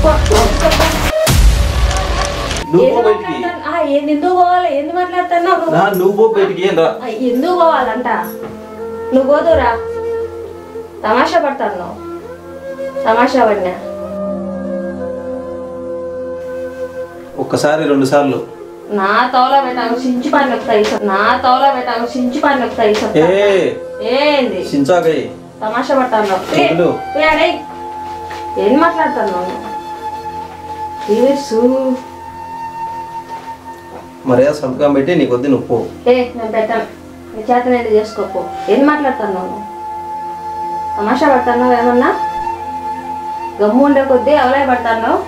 ఒప్పుకో ఒప్పుకో. నువ్వు ఎందుకు బయటికి మాట్లాడతాను? ఆ, ఏంది ఎందుకు పోవాలి ఎందుకు మాట్లాడుతున్నావు నువ్వు నా నువ్వు బయటికి ఏం రా ఆ, ఎందుకు పోవాలంట నువ్వు పోదురా తమాషా పడతాను నువ్వు తమాషా పడినా ఒక్కసారి రెండు సార్లు నా తోల పెట్టాను సించి పని నొక్కుతాయి నా తోల పెట్టాను సించి పని నొక్కుతాయి ఏ ఏంది సించాకై తమాషా పడతాను వదిలు. ఏం మాట్లాడుతున్నావు తీర్సు మర్యాద సంతకం పెట్టి నీకు వద్దు నువ్వు పో ఏ నేను పెట్టాను నీ చేతనైతే చేసుకోపో ఏం మాట్లాడుతున్నావు నువ్వు? తమాషా పడుతున్నావు ఏమన్నా గమ్ము ఉండే కొద్దీ అవలే పడుతున్నావు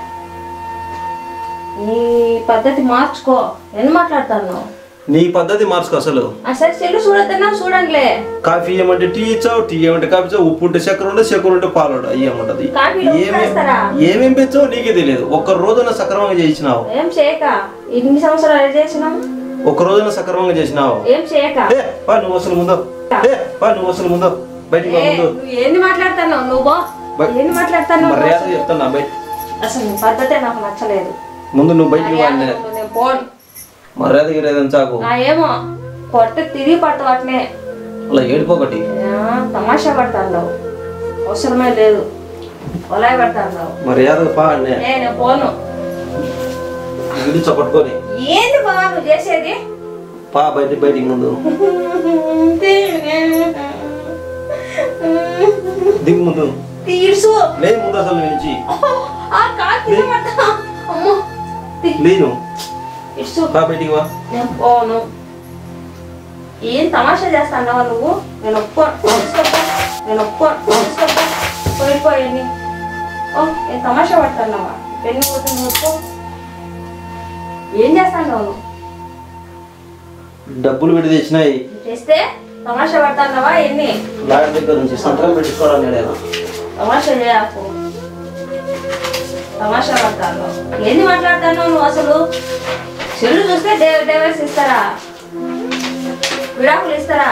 నీ పద్ధతి మార్చుకో ఏం మాట్లాడుతున్నావు నీ పద్ధతి మార్చుకో అసలు అసలు చెల్లు చూడొద్దన్నా చూడండిలే కాఫీ ఏమంటే టీ ఇచ్చావు టీ ఏమంటే కాఫీ ఇచ్చావు ఉప్పు ఉంటే చక్కెర ఉంటే చక్కెర ఉంటే పాలు ఉంటే అయ్యి ఏమంటది కాఫీలో ఉప్పు వేస్తారా? ఏమేం పెంచావు నీకే తెలియదు ఒక్క రోజున సక్రమంగా చేయించినావు ఏం చేయక ఇన్ని సంవత్సరాలు ఏం చేసినాం ఒక్క రోజున సక్రమంగా చేసినావు ఏం చేయక ఏ పా నువ్వు అసలు ముందు ఏ పా నువ్వు అసలు ముందు బయటికి ఏ, పో ముందు నువ్వు ఏంది మాట్లాడుతున్నావు నువ్వు బయ- ఏంది మాట్లాడుతున్నావు మర్యాద చెప్తున్నా బయట అసలు నీ పద్ధతే నాకు నచ్చలేదు ముందు నువ్వు బయటికి వాళ్ళే నేను పోను మర్యాద గిరేదని చాకు ఆ ఏమో కొడితే తిరిగి పడతావు అట్లే అలా ఏడిపోకటి ఆ, తమాషా పడతాను అవసరమే లేదు ఒలాయి పడతాను మర్యాదగా పా అన్నే ఏ నేను పోను ఇల్లు చప్పట్టుకొని ఏంది బాగా నువ్వు చేసేది పా బయట బయటికి ముందు దిగు ముందు తీర్సు లే ముందు అసలు నుంచి ఆ కాలు కింద పడతా అమ్మో తీ- లేను తీర్సు పా బయటికి వా నేను పోను ఏం తమాషా చేస్తాన్నావా నువ్వు నేను ఒప్పుకో తీసుకోపో. నేను ఒప్పుకో తీసుకోపో. పోయిపోయండి ఓ ఏం తమాషా పడుతున్నావా పెళ్లి పోతుంది ఒప్పుకో ఏం చేస్తాన్నావు నువ్వు డబ్బులు పెట్టి తెచ్చినాయి చేస్తే తమాషా పడుతున్నావా ఎన్ని లాయర్ దగ్గర నుంచి సంతకం పెట్టించుకోవడం నేను తమాషా చేయకు తమాషా పడతాను ఏంది మాట్లాడతాను నువ్వు అసలు చెల్లు చూస్తే డే- డైవర్స్ ఇస్తారా విడాకులు ఇస్తారా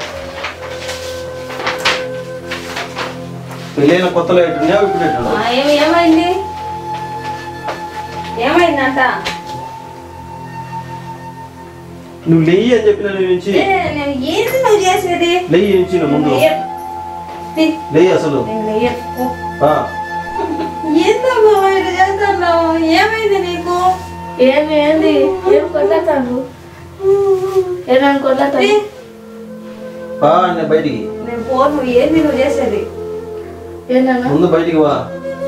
పెళ్ళైన కొత్తలో ఎట్టున్నావు ఇప్పుడు ఆ, ఎట్టున్నావు ఏమి ఏమైంది ఏమైందంట నువ్వు లేయి అని చెప్పిన నీ నుంచి ఏ, నేను ఏంది నువ్వు చేసేది లేయి నుంచి నువ్వు ముందు లేయ్. తీ. లేయి అసలు నేను లేయ్. ఓ. ఆ, ఎందుకు ఇట్లా చేస్తున్నావు ఏమైంది నీకు ఏమి ఏంది ఏం కొట్లాతాను ఏమని కొట్లాతాను తీ. పా అన్న బయటికి నేను పోను ఏంది నువ్వు చేసేది ఏనన్నా ముందు బయటికి వా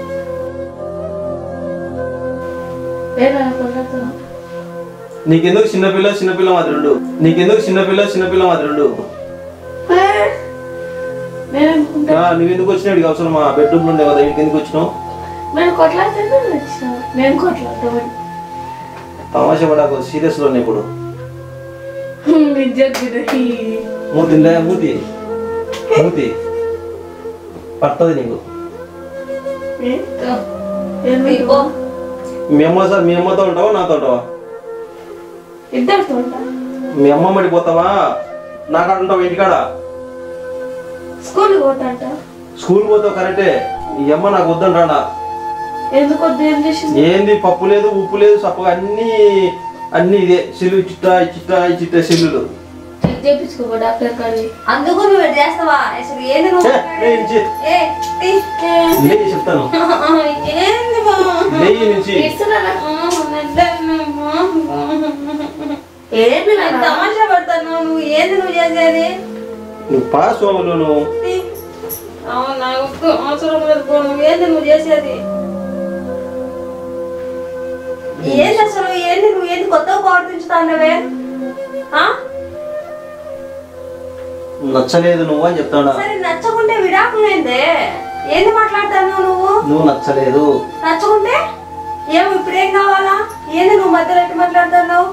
ఏనన్నా కొట్లాతాను నీకెందుకు చిన్నపిల్ల చిన్నపిల్ల మాది రెండు నీకెందుకు చిన్నపిల్ల చిన్నపిల్ల మాది రెండు నేను అనుకుంటా ఆ, నువ్వు ఎందుకు వచ్చినాడు అవసరం మా బెడ్రూమ్ ఉండే కదా ఇంటికి ఎందుకు వచ్చినావు నేను కొట్లాడితేనే వచ్చిన నేను కొట్లాడతామని తమాషా పడాకు సీరియస్ లోనే ఇప్పుడు నిజంగా మూతి లే మూతి మూతి పడుతుంది నీకు తీ, పో. మీ అమ్మ సార్ మీ అమ్మతో ఉంటావా నాతో ఉంటావా ఇద్దరితో ఉంటా మీ అమ్మ మడిపోతావా నాకాడ ఉంటావా ఇంటికాడ స్కూల్కి పోతాంట స్కూల్ పోతావు కరెక్టే ఈ అమ్మ నాకు వద్దంటాడా ఎందుకు వద్దు ఏం చేసింది ఏంది పప్పు లేదు ఉప్పు లేదు సప్పగా అన్ని అన్ని ఇదే సిల్లు చిట్టా ఈ చిట్టా ఈ చిట్టా సిల్లులు చెక్ చేయించుకో డాక్టర్ కాడి అందుకు నువ్వు ఇట్లా చేస్తావా అసలు ఏంది నువ్వు ఏ, లేయి నుంచి ఏ, తీ. లేయి చెప్తాను ఏంది బా? లేయి నుంచి ఇస్తున్నానా ఏంది ఏమి నేను నాన్న? తమాషా పడతాను నువ్వు ఏంది నువ్వు చేసేది నువ్వు పా సోములు నువ్వు తీ. అవును నాకు అవసరం లేదు పో. నువ్వు ఏంది నువ్వు చేసేది ఏంది అసలు ఏంది నువ్వు ఏంది కొత్తగా ప్రవర్తించుతాండవే ఆ? నచ్చలేదు నువ్వు అని చెప్తాడా సరే నచ్చకుంటే విడాకులు ఏందే ఏంది మాట్లాడతాను నువ్వు నువ్వు నచ్చలేదు నచ్చకుంటే ఏం ఇప్పుడేం కావాలా ఏంది నువ్వు మధ్యలో ఎట్టి మాట్లాడుతున్నావు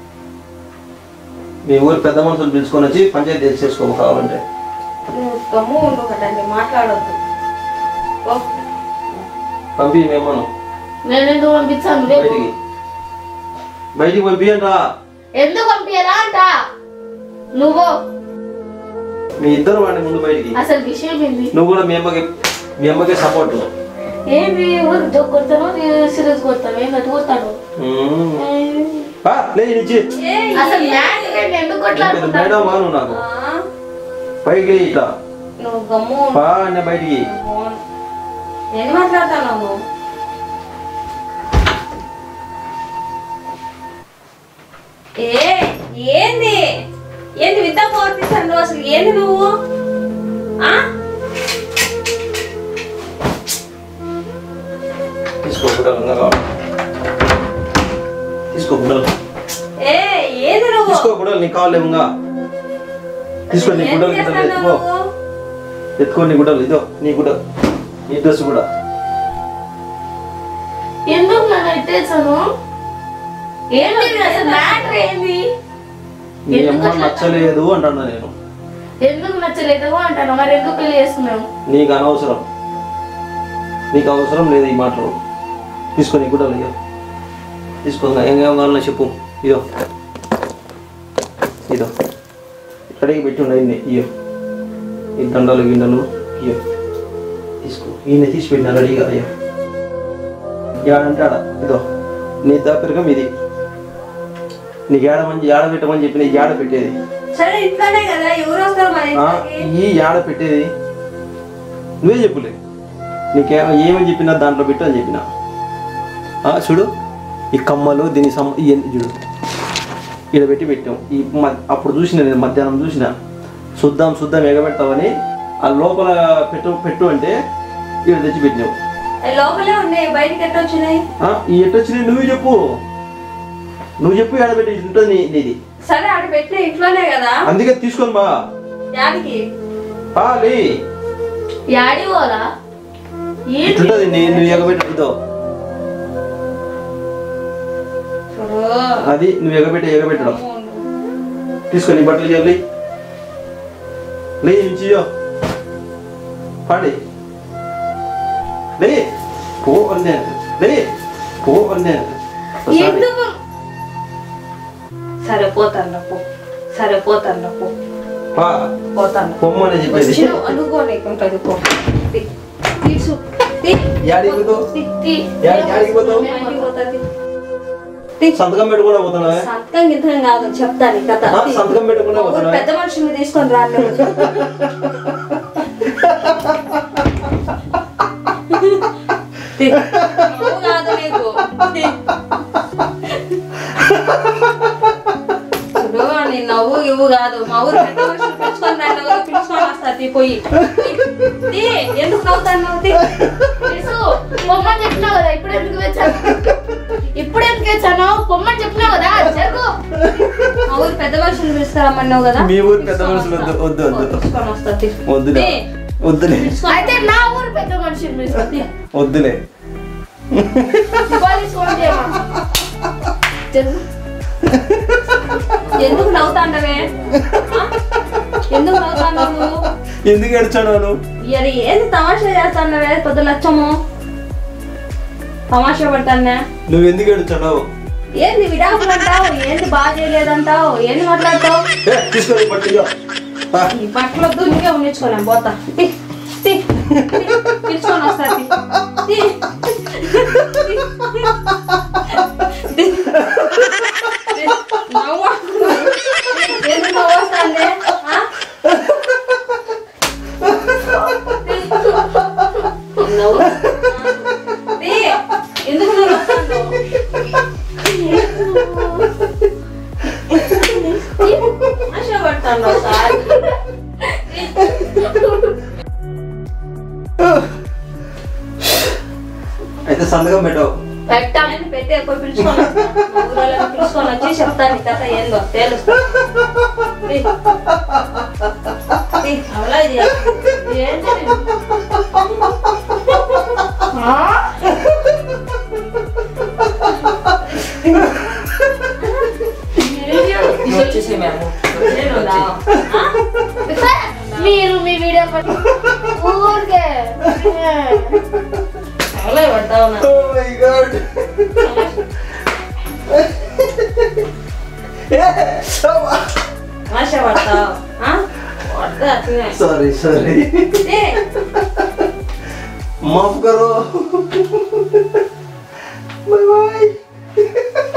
మీ ఊరు పెద్ద మనుషులు పిలుచుకొని వచ్చి పంచాయతీ చేసుకో కావాలంటే నువ్వు గమ్ము ఉండు ఒకటండి మాట్లాడొద్దు ఓ, పంపి మేమను నేను ఎందుకు పంపించాను రేపు బయటికి బయటికి పంపియండి ఎందుకు పంపించాలా అంట నువ్వు మీ ఇద్దరు వాడిని ముందు బయటికి అసలు విషయం ఏంది నువ్వు కూడా మీ అమ్మకి మీ అమ్మకి సపోర్ట్ ఏంటి ఊరికి జోక్ కొడతాను సీరియస్ కొడతాను ఏంటి అటు కొడతాడు మ్మ్. పా, లే నుంచి ఏ, అసలు మ్యాచ్ నేను ఎందుకు కొట్లాడుకుంటాను మేడం మాను నాకు ఆ, పైకి లే ఇట్లా నువ్వు గమ్ము ఉండు. పా అన్న బయటికి ఫోన్. ఏం మాట్లాడతావు నువ్వు ఏ ఏంది ఏంది విత్త ప్రవర్తిస్తాను నువ్వు అసలు ఏంది నువ్వు ఆ? తీసుకో గుడ్డలు ఇంకా కావాలి తీసుకో గుడ్డలు ఏ ఏంది నువ్వు తీసుకో గుడ్డలు నీకు కావాలి ఇంకా తీసుకో నీ ఏం గుడ్డలు గిడ్డలు చేస్తున్నావు ఎత్తుకో నువ్వు? ఎత్తుకో నీ గుడ్డలు ఇదో నీ గుడ్డ నీ డ్రెస్ కూడా ఎందుకు నన్ను ఎట్టేసాను ఏంటి ఇది అసలు మ్యాటర్ ఏంది నీ అమ్మ నచ్చలేదు అంటున్నా నేను ఎందుకు నచ్చలేదు అంటాను మరి ఎందుకు పెళ్లి చేసుకున్నాము నీకు అనవసరం నీకు అవసరం లేదు ఈ మాటలు తీసుకో నీ గుడ్డలు ఇదో తీసుకో ఇంకా ఏం ఏం కావాలన్నా చెప్పు ఇదో ఇదో ఇక్కడికి పెట్టి ఉన్నాయి ఇన్ని ఇయ్యో ఈ దండలు గిండలు ఇయ్యో తీసుకో ఈయన తీసి పెట్టిన రెడీగా అయ్యో ఏడంటే ఆడ ఇదో నీ దాపెరగం ఇది నీకు ఏడ మంచి ఏడ పెట్టమని చెప్పి నీకు ఏడ పెట్టేది సరే ఇంట్లోనే కదా ఎవరు వస్తారు మన ఆ, ఇంట్లోకి ఈ ఏడ పెట్టేది నువ్వే చెప్పులే నీకేమో ఏమని చెప్పినా దాంట్లో పెట్టు అని చెప్పిన ఆ, చూడు ఈ కమ్మలు దీని సమ్ ఇవన్నీ చూడు ఇక్కడ పెట్టి పెట్టాం ఈ మ- అప్పుడు చూసిన నేను మధ్యాహ్నం చూసిన శుద్ధం శుద్ధం ఎగబెడతావని ఆ లోపల పెట్టు పెట్టు అంటే ఇక్కడ తెచ్చి పెట్టినావు అవి లోపలే ఉన్నాయి బయటికి ఎట్ట వచ్చినాయి ఆ, ఈ ఎట్టొచ్చినాయి నువ్వు చెప్పు నువ్వు చెప్పు ఏడబెట్టి ఉంటుంది నీ నీది సరే అక్కడ పెట్టిన ఇంట్లోనే కదా అందుకే తీసుకొని బా యాడికి బా లే యాడి పోలా ఏంటి ఇట్లుంటుంది నీ నువ్వు ఎగబెట్టి ఇదో చూడు అది నువ్వు ఎగబెట్టి ఎగబెట్టడం తీసుకొని నీ బట్టలు ఇవ్వాలి లే ఇంచియో పాడి లే పో అన్నే లే పో అన్నే ఎందుకు సరే పోతాను పో సరే పోతాను పో పా పోతాను పొమ్మని చెప్పేది వచ్చిన అనుకో నీకుంటది పో తీ- తీసు తీ. యాడికి పోతావు? తీ- తీ. యాడి- యాడికి పోతావు? బయటికి పోతాది. తీ. సంతకం పెట్టుకుండా పోతున్నావే సంతకం గింతకం కాదు చెప్తాను ఈ కథ ఆ, తీ. సంతకం పెట్టకుండా ఊరు పోతున్నావే పెద్ద మనుషుల్ని తీసుకొని రాను తీ. నువ్వు కాదు నీకు తీ. చూడు నీ నవ్వు ఇవ్వు కాదు మా ఊరు పెద్ద మనుషులు పిలుచుకొని రాను ఎవరో పిలుచుకొని వస్తారు తీ పోయి తీ. తీ. ఎందుకు నవ్వుతాను నువ్వు తీ. తెలుసు పొమ్మని చెప్పినావు కదా ఇప్పుడు ఎందుకు వచ్చాను ఇప్పుడు ఎందుకు వచ్చాను పొమ్మని చెప్పినావు కదా జరుగు మా ఊరు పెద్ద మనుషులు పిలుస్తారమ్మన్నావు కదా మీ ఊరు పెద్ద మనుషులు వద్దు వద్దు వద్దు తీసుకొని వస్తా తీ. వద్దులే తీ. వద్దులే అయితే నా ఊరు పెద్ద మనిషి మీరు వద్దులే పోలీస్ ఫోన్ చేయమా జరుగు ఎందుకు నవ్వుతాండవే ఆ? ఎందుకు నవ్వుతాండవు నువ్వు ఎందుకు ఏడ్చాడు నువ్వు ఇయర్ ఏంది తమాషా చేస్తానవే పెద్ద లచ్చము తమాషా పడతానే నువ్వు ఎందుకు ఏడ్చాడు ఏంది విడాకులు అంటావు ఏంది బాగా చేయలేదంటావు ఏంది మాట్లాడతావు ఏ తీసుకొని పట్టిగా ఈ బట్టలు వద్దు నీకే ఉండించుకోలేం పోతా తీ, తీ, తీ, పిలుచుకొని వస్తా తీ. తీ. తీ. తీ. నవ్వు. ఎందుకు నవ్వు వస్తాంది? ఆ? నవ్వు. తీ. ఎందుకు నువ్వు నవ్వుతాండావు? ఆశపడతాను సార్ అయితే సంతకం పెట్టావు పెట్టాం నేను పెట్టి ఎక్కువ పిలుచుకొని వస్తా. మా ఊరోళ్ళని పిలుచుకొని వచ్చి చెప్తాను ఈ కథ ఏందో తేలుస్తా తీ. తీ. అవలా ఇది ఏంటి ఆ? వచ్చేసి మేము నేనున్నా? ఆ? మీరు మీ వీడియో పట్టు ఊరికే అవలా పడతావు నా Oh my god. ఆశ పడతావు ఆ? పడతా అట్లనే. సారీ సారీ తీ. माफ करो बाय बाय